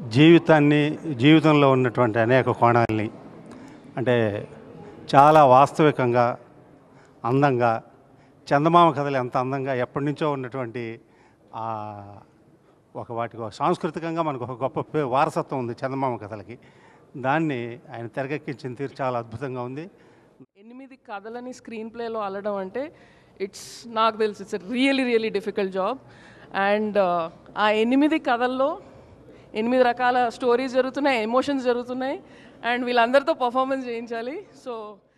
జీవితాన్ని జీవితంలో ఉన్నటువంటి అనేక కోణాలని అంటే చాలా వాస్తవికంగా అందంగా చందమామ కథలు ఎంత అందంగా ఎప్పటి నుంచో ఉన్నటువంటి ఆ ఒక వాటికి ఒక సాంస్కృతికంగా మనకు ఒక గొప్ప పే- వారసత్వం ఉంది చందమామ కథలకి దాన్ని ఆయన తెరకెక్కించిన తీరు చాలా అద్భుతంగా ఉంది ఎనిమిది కథలని స్క్రీన్ ప్లేలో అల్లడం అంటే ఇట్స్ నాకు తెలుసు it's really really difficult job and ఆ ఎనిమిది కథల్లో ఎనిమిది రకాల స్టోరీస్ జరుగుతున్నాయి ఎమోషన్స్ జరుగుతున్నాయి అండ్ వీళ్ళందరితో పర్ఫార్మెన్స్ చేయించాలి సో